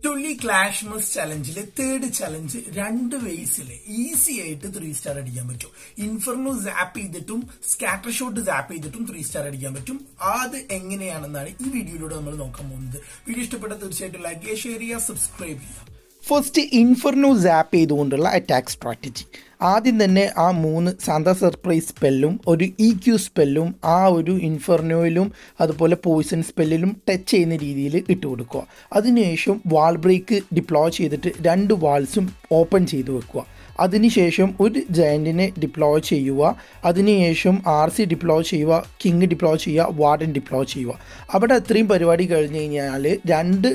തുള്ളി ക്ലാഷ് മസ് ചലഞ്ചിലെ third challenge രണ്ട് വേസിൽ ഈസി ആയിട്ട് ത്രീ സ്റ്റാർ അടിക്കാൻ പറ്റും ഇൻഫർണോ സാപ്പ് ചെയ്തിട്ടും സ്കാറ്റർ ഷോട്ട് സാപ്പ് ചെയ്തിട്ടും ത്രീ സ്റ്റാർ അടിക്കാൻ പറ്റും അത് എങ്ങനെയാണെന്നാണ് ഈ വീഡിയോയിലൂടെ നമ്മൾ നോക്കാൻ പോകുന്നത് വീഡിയോ ഇഷ്ടപ്പെട്ട തീർച്ചയായിട്ടും ലൈക്ക് ചെയ്യുക ഷെയർ ചെയ്യുക സബ്സ്ക്രൈബ് ചെയ്യുക ഫസ്റ്റ് ഇൻഫർനോ സാപ്പ് ചെയ്തുകൊണ്ടുള്ള അറ്റാക്ക് സ്ട്രാറ്റജി ആദ്യം തന്നെ ആ മൂന്ന് സാന്ത സർപ്രൈസ് സ്പെല്ലും ഒരു ഇ ക്യു സ്പെല്ലും ആ ഒരു ഇൻഫർനോയിലും അതുപോലെ പോയിസൺ സ്പെല്ലിലും ടച്ച് ചെയ്യുന്ന രീതിയിൽ ഇട്ട് കൊടുക്കുക അതിനുശേഷം വാൾ ബ്രേക്ക് ഡിപ്ലോയ് ചെയ്തിട്ട് രണ്ട് വാൾസും ഓപ്പൺ ചെയ്ത് വെക്കുക അതിനുശേഷം ഒരു ജയൻറ്റിനെ ഡിപ്ലോയ് ചെയ്യുക അതിനുശേഷം ആർ സി ഡിപ്ലോയ് ചെയ്യുക കിങ് ഡിപ്ലോയ് ചെയ്യുക വാർഡൻ ഡിപ്ലോയ് ചെയ്യുക അവിടെ അത്രയും പരിപാടി കഴിഞ്ഞ് കഴിഞ്ഞാൽ രണ്ട്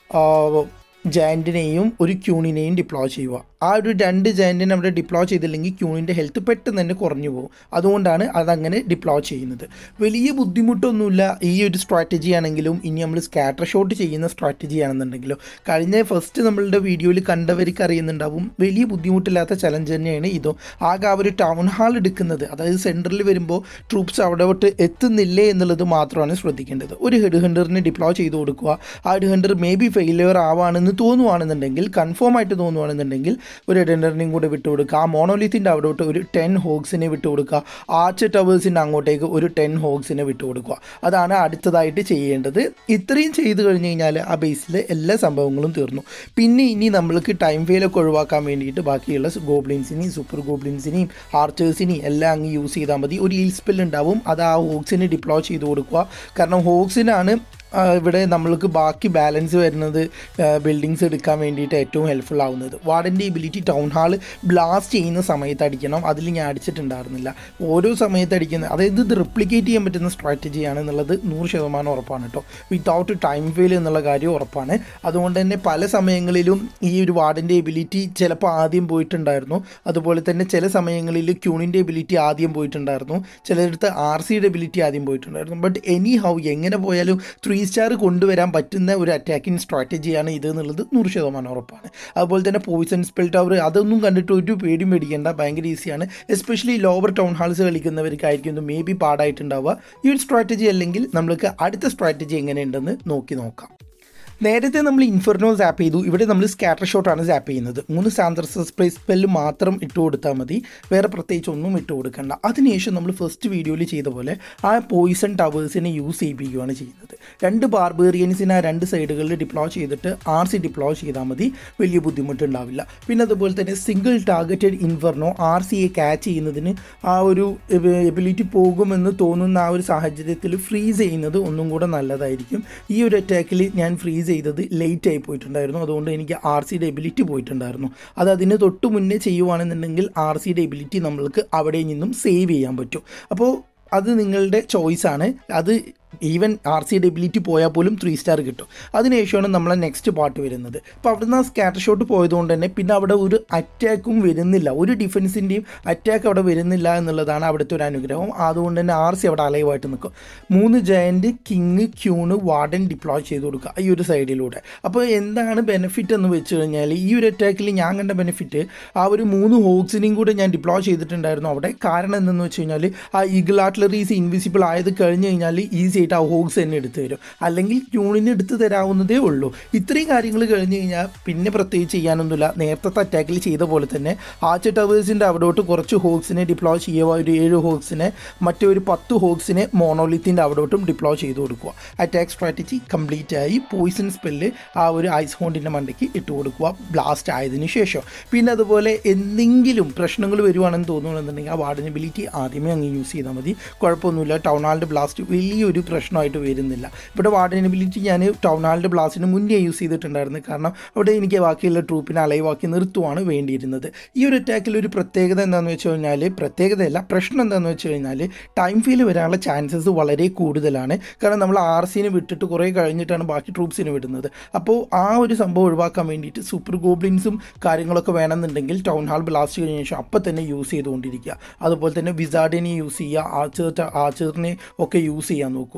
ജയൻറ്റിനെയും ഒരു ക്യൂണിനെയും ഡിപ്ലോയ് ചെയ്യുക ആ ഒരു രണ്ട് ജയൻറ്റിനെ അവിടെ ഡിപ്ലോയ് ചെയ്തില്ലെങ്കിൽ ക്യൂണിൻ്റെ ഹെൽത്ത് പെട്ടെന്ന് തന്നെ കുറഞ്ഞു പോകും അതുകൊണ്ടാണ് അതങ്ങനെ ഡിപ്ലോയ് ചെയ്യുന്നത് വലിയ ബുദ്ധിമുട്ടൊന്നുമില്ല ഈ ഒരു സ്ട്രാറ്റജി ആണെങ്കിലും ഇനി നമ്മൾ സ്കാറ്റർ ഷോട്ട് ചെയ്യുന്ന സ്ട്രാറ്റജി ആണെന്നുണ്ടെങ്കിലും കഴിഞ്ഞ ഫസ്റ്റ് നമ്മളുടെ വീഡിയോയിൽ കണ്ടവർക്ക് അറിയുന്നുണ്ടാവും വലിയ ബുദ്ധിമുട്ടില്ലാത്ത ചലഞ്ച് തന്നെയാണ് ഇതും ആകെ ആ ഒരു ടൗൺ ഹാൾ എടുക്കുന്നത് അതായത് സെൻറ്ററിൽ വരുമ്പോൾ ട്രൂപ്സ് അവിടോട്ട് എത്തുന്നില്ലേ എന്നുള്ളത് മാത്രമാണ് ശ്രദ്ധിക്കേണ്ടത് ഒരു ഹെഡ് ഹണ്ടറിനെ ഡിപ്ലോയ് ചെയ്ത് കൊടുക്കുക ആ head hunter may be failure ആവാണെന്ന് തോന്നുവാണെന്നുണ്ടെങ്കിൽ കൺഫേം ആയിട്ട് തോന്നുവാണെന്നുണ്ടെങ്കിൽ ഒരു ഹെഡ് ഹണ്ടറിനെയും കൂടെ വിട്ടു കൊടുക്കുക ആ മോണോലിത്തിൻ്റെ അവിടോട്ട് ഒരു ടെൻ ഹോഗ്സിനെ വിട്ടു കൊടുക്കുക ആർച്ച് ടവേഴ്സിൻ്റെ അങ്ങോട്ടേക്ക് ഒരു ടെൻ ഹോഗ്സിനെ വിട്ടു കൊടുക്കുക അതാണ് അടുത്തതായിട്ട് ചെയ്യേണ്ടത് ഇത്രയും ചെയ്ത് കഴിഞ്ഞ് കഴിഞ്ഞാൽ ആ ബേസിൽ എല്ലാ സംഭവങ്ങളും തീർന്നു പിന്നെ ഇനി നമ്മൾക്ക് ടൈം ഫെയിലൊക്കെ ഒഴിവാക്കാൻ വേണ്ടിയിട്ട് ബാക്കിയുള്ള ഗോബ്ലിൻസിനെയും സൂപ്പർ ഗോബ്ലിൻസിനെയും ആർച്ചേഴ്സിനെയും എല്ലാം അങ്ങ് യൂസ് ചെയ്താൽ മതി ഒരു ഹീൽ സ്പെൽ ഉണ്ടാവും അത് ആ ഹോഗ്സിന് ഡിപ്ലോയ് ചെയ്ത് കൊടുക്കുക കാരണം ഹോഗ്സിനാണ് ഇവിടെ നമ്മൾക്ക് ബാക്കി ബാലൻസ് വരുന്നത് ബിൽഡിങ്സ് എടുക്കാൻ വേണ്ടിയിട്ട് ഏറ്റവും ഹെൽപ്ഫുൾ ആവുന്നത് വാർഡിൻ്റെ എബിലിറ്റി ടൗൺ ഹാൾ ബ്ലാസ്റ്റ് ചെയ്യുന്ന സമയത്ത് അടിക്കണം അതിൽ ഞാൻ അടിച്ചിട്ടുണ്ടായിരുന്നില്ല ഓരോ സമയത്ത് അടിക്കുന്ന അതായത് ഇത് റിപ്ലിക്കേറ്റ് ചെയ്യാൻ പറ്റുന്ന സ്ട്രാറ്റജിയാണ് എന്നുള്ളത് നൂറ് ശതമാനം ഉറപ്പാണ് കേട്ടോ വിത്തൗട്ട് ടൈം ഫെയിൽ എന്നുള്ള കാര്യം ഉറപ്പാണ് അതുകൊണ്ട് തന്നെ പല സമയങ്ങളിലും ഈ ഒരു വാർഡിൻ്റെ എബിലിറ്റി ചിലപ്പോൾ ആദ്യം പോയിട്ടുണ്ടായിരുന്നു അതുപോലെ തന്നെ ചില സമയങ്ങളിൽ ക്യൂണിൻ്റെ എബിലിറ്റി ആദ്യം പോയിട്ടുണ്ടായിരുന്നു ചിലയിടത്ത് ആർ സിയുടെ എബിലിറ്റി ആദ്യം പോയിട്ടുണ്ടായിരുന്നു ബട്ട് എനി ഹൗ എങ്ങനെ പോയാലും ത്രീ സ്റ്റാർ കൊണ്ടുവരാൻ പറ്റുന്ന ഒരു അറ്റാക്കിംഗ് സ്ട്രാറ്റജിയാണ് ഇത് എന്നുള്ളത് നൂറ് ശതമാനം ഉറപ്പാണ് അതുപോലെ തന്നെ പോയിസൺ സ്പെൽ ടവർ അതൊന്നും കണ്ടിട്ട് ഒരു പേടിയും പേടിക്കേണ്ട ഭയങ്കര ഈസിയാണ് എസ്പെഷ്യലി ലോവർ ടൗൺ ഹാൾസ് കളിക്കുന്നവർക്കായിരിക്കും ഇത് മേ ബി പാടായിട്ടുണ്ടാവുക ഈ ഒരു സ്ട്രാറ്റജി അല്ലെങ്കിൽ നമ്മൾക്ക് അടുത്ത സ്ട്രാറ്റജി എങ്ങനെയുണ്ടെന്ന് നോക്കി നോക്കാം നേരത്തെ നമ്മൾ ഇൻഫർനോ സാപ്പ് ചെയ്തു ഇവിടെ നമ്മൾ സ്കാറ്റർ ഷോട്ടാണ് സാപ്പ് ചെയ്യുന്നത് മൂന്ന് സാന്തർ സ്പ്രൈസ് സ്പെല്ല് മാത്രം ഇട്ട് കൊടുത്താൽ മതി വേറെ പ്രത്യേകിച്ച് ഒന്നും ഇട്ട് കൊടുക്കണ്ട അതിനുശേഷം നമ്മൾ ഫസ്റ്റ് വീഡിയോയിൽ ചെയ്ത പോലെ ആ പോയിസൺ ടവേഴ്സിനെ യൂസ് ചെയ്യിപ്പിക്കുകയാണ് ചെയ്യുന്നത് രണ്ട് ബാർബേറിയൻസിനെ ആ രണ്ട് സൈഡുകളിൽ ഡിപ്ലോയ് ചെയ്തിട്ട് ആർ സി ഡിപ്ലോയ് ചെയ്താൽ മതി വലിയ ബുദ്ധിമുട്ടുണ്ടാവില്ല പിന്നെ അതുപോലെ തന്നെ സിംഗിൾ ടാർഗറ്റഡ് ഇൻഫർനോ ആർ സിയെ ക്യാച്ച് ചെയ്യുന്നതിന് ആ ഒരു എബിലിറ്റി പോകുമെന്ന് തോന്നുന്ന ആ ഒരു സാഹചര്യത്തിൽ ഫ്രീസ് ചെയ്യുന്നത് ഒന്നും കൂടെ നല്ലതായിരിക്കും ഈ ഒരു അറ്റാക്കിൽ ഞാൻ ഫ്രീസ് ചെയ്തത് ലേറ്റ് ആയി പോയിട്ടുണ്ടായിരുന്നു അതുകൊണ്ട് എനിക്ക് ആർ സിയുടെ എബിലിറ്റി പോയിട്ടുണ്ടായിരുന്നു അത് അതിന് തൊട്ട് മുന്നേ ചെയ്യുവാണെന്നുണ്ടെങ്കിൽ ആർ സിയുടെ എബിലിറ്റി നമ്മൾക്ക് അവിടെ നിന്നും സേവ് ചെയ്യാൻ പറ്റും അപ്പോൾ അത് നിങ്ങളുടെ ചോയ്സാണ് അത് ഈവൻ ആർ സി ഡെബിലിറ്റി പോയാൽ പോലും ത്രീ സ്റ്റാർ കിട്ടും അതിനുശേഷമാണ് നമ്മളെ നെക്സ്റ്റ് പാർട്ട് വരുന്നത് അപ്പോൾ അവിടുന്ന് ആ സ്കാറ്റർ ഷോട്ട് പോയതുകൊണ്ട് തന്നെ പിന്നെ അവിടെ ഒരു അറ്റാക്കും വരുന്നില്ല ഒരു ഡിഫൻസിൻ്റെയും അറ്റാക്ക് അവിടെ വരുന്നില്ല എന്നുള്ളതാണ് അവിടുത്തെ ഒരു അനുഗ്രഹം അതുകൊണ്ട് തന്നെ ആർ സി അവിടെ അലൈവായിട്ട് നിൽക്കും മൂന്ന് giant king queen warden deploy ചെയ്ത് കൊടുക്കുക ഈ ഒരു സൈഡിലൂടെ അപ്പോൾ എന്താണ് ബെനിഫിറ്റ് എന്ന് വെച്ച് കഴിഞ്ഞാൽ ഈ ഒരു അറ്റാക്കിൽ ഞാൻ കണ്ട ബെനിഫിറ്റ് ആ ഒരു മൂന്ന് ഹോക്സിനെയും കൂടെ ഞാൻ ഡിപ്ലോയ് ചെയ്തിട്ടുണ്ടായിരുന്നു അവിടെ കാരണം എന്തെന്ന് വെച്ച് കഴിഞ്ഞാൽ ആ ഈഗിൾ ആർട്ടിലറീസ് ഇൻവിസിബിൾ ആയത് കഴിഞ്ഞ് കഴിഞ്ഞാൽ ഈസി ആയിട്ട് ആ ഹോഗ്സ് തന്നെ എടുത്തു തരും അല്ലെങ്കിൽ ക്യൂണിന് എടുത്ത് തരാവുന്നതേ ഉള്ളൂ ഇത്രയും കാര്യങ്ങൾ കഴിഞ്ഞ് കഴിഞ്ഞാൽ പിന്നെ പ്രത്യേകിച്ച് ചെയ്യാനൊന്നുമില്ല നേരത്തെ അറ്റാക്കിൽ ചെയ്ത പോലെ തന്നെ ആച്ച് ടവേഴ്സിൻ്റെ അവിടോട്ട് കുറച്ച് ഹോഗ്സിനെ ഡിപ്ലോയ് ചെയ്യുക ഒരു ഏഴ് ഹോഗ്സിനെ മറ്റൊരു പത്ത് ഹോഗ്സിനെ മോണോലിത്തിൻ്റെ അവിടോട്ടും ഡിപ്ലോയ് ചെയ്ത് കൊടുക്കുക അറ്റാക്ക് സ്ട്രാറ്റജി കംപ്ലീറ്റ് ആയി പോയിസൺ സ്പെല്ല് ആ ഒരു ഐസ് ഹോണ്ടിൻ്റെ മണ്ടയ്ക്ക് ഇട്ട് കൊടുക്കുക ബ്ലാസ്റ്റ് ആയതിനു ശേഷം പിന്നെ അതുപോലെ എന്തെങ്കിലും പ്രശ്നങ്ങൾ വരുവാണെന്ന് തോന്നുകയാണെന്നുണ്ടെങ്കിൽ ആ വാർഡിനബിലിറ്റി ആദ്യമേ അങ്ങ് യൂസ് ചെയ്താൽ മതി കുഴപ്പമൊന്നുമില്ല ടൗൺ ഹാളിൻ്റെ ബ്ലാസ്റ്റ് വലിയൊരു പ്രശ്നമായിട്ട് വരുന്നില്ല ഇവിടെ വാർഡിനബിലിറ്റി ഞാൻ ടൗൺ ഹാളിൻ്റെ ബ്ലാസ്റ്റിന് മുന്നേ യൂസ് ചെയ്തിട്ടുണ്ടായിരുന്നു കാരണം അവിടെ എനിക്ക് ബാക്കിയുള്ള ട്രൂപ്പിനെ അലൈവാക്കി നിർത്തുവാണ് വേണ്ടിയിരുന്നത് ഈ ഒരു അറ്റാക്കിൽ ഒരു പ്രത്യേകത എന്താണെന്ന് വെച്ച് കഴിഞ്ഞാൽ പ്രത്യേകതയല്ല പ്രശ്നം എന്താണെന്ന് വെച്ച് കഴിഞ്ഞാൽ ടൈം ഫീൽ വരാനുള്ള ചാൻസസ് വളരെ കൂടുതലാണ് കാരണം നമ്മൾ ആർ സിനെ വിട്ടിട്ട് കുറേ കഴിഞ്ഞിട്ടാണ് ബാക്കി ട്രൂപ്സിന് വിടുന്നത് അപ്പോൾ ആ ഒരു സംഭവം ഒഴിവാക്കാൻ വേണ്ടിയിട്ട് സൂപ്പർ ഗോബ്ലിൻസും കാര്യങ്ങളൊക്കെ വേണമെന്നുണ്ടെങ്കിൽ ടൗൺ ഹാൾ ബ്ലാസ്റ്റ് കഴിഞ്ഞ ശേഷം അപ്പം തന്നെ യൂസ് ചെയ്തുകൊണ്ടിരിക്കുക അതുപോലെ തന്നെ വിസാർഡിനെ യൂസ് ചെയ്യുക ആച്ചേർ ആച്ചേറിനെ ഒക്കെ യൂസ് ചെയ്യാൻ നോക്കുക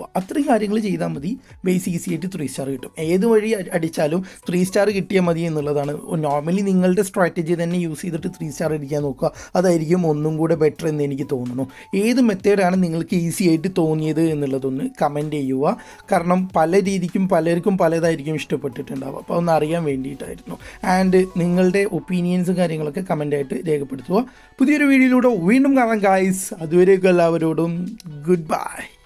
പോവുക അത്രയും കാര്യങ്ങൾ ചെയ്താൽ മതി ബേസ് ഈസി ആയിട്ട് ത്രീ സ്റ്റാർ കിട്ടും ഏത് വഴി അ- അടിച്ചാലും ത്രീ സ്റ്റാർ കിട്ടിയാൽ മതി എന്നുള്ളതാണ് നോർമലി നിങ്ങളുടെ സ്ട്രാറ്റജി തന്നെ യൂസ് ചെയ്തിട്ട് ത്രീ സ്റ്റാർ അടിക്കാൻ നോക്കുക അതായിരിക്കും ഒന്നും കൂടെ ബെറ്റർ എന്ന് എനിക്ക് തോന്നുന്നു ഏത് മെത്തേഡാണ് നിങ്ങൾക്ക് ഈസി ആയിട്ട് തോന്നിയത് എന്നുള്ളതൊന്ന് കമൻറ്റ് ചെയ്യുക കാരണം പല രീതിക്കും പലർക്കും പലതായിരിക്കും ഇഷ്ടപ്പെട്ടിട്ടുണ്ടാവുക അപ്പോൾ ഒന്ന് അറിയാൻ വേണ്ടിയിട്ടായിരുന്നു ആൻഡ് നിങ്ങളുടെ ഒപ്പീനിയൻസും കാര്യങ്ങളൊക്കെ കമൻ്റായിട്ട് രേഖപ്പെടുത്തുക പുതിയൊരു വീഡിയോയിലൂടെ വീണ്ടും കാണാം ഗായ്സ് അതുവരെയൊക്കെ എല്ലാവരോടും ഗുഡ് ബൈ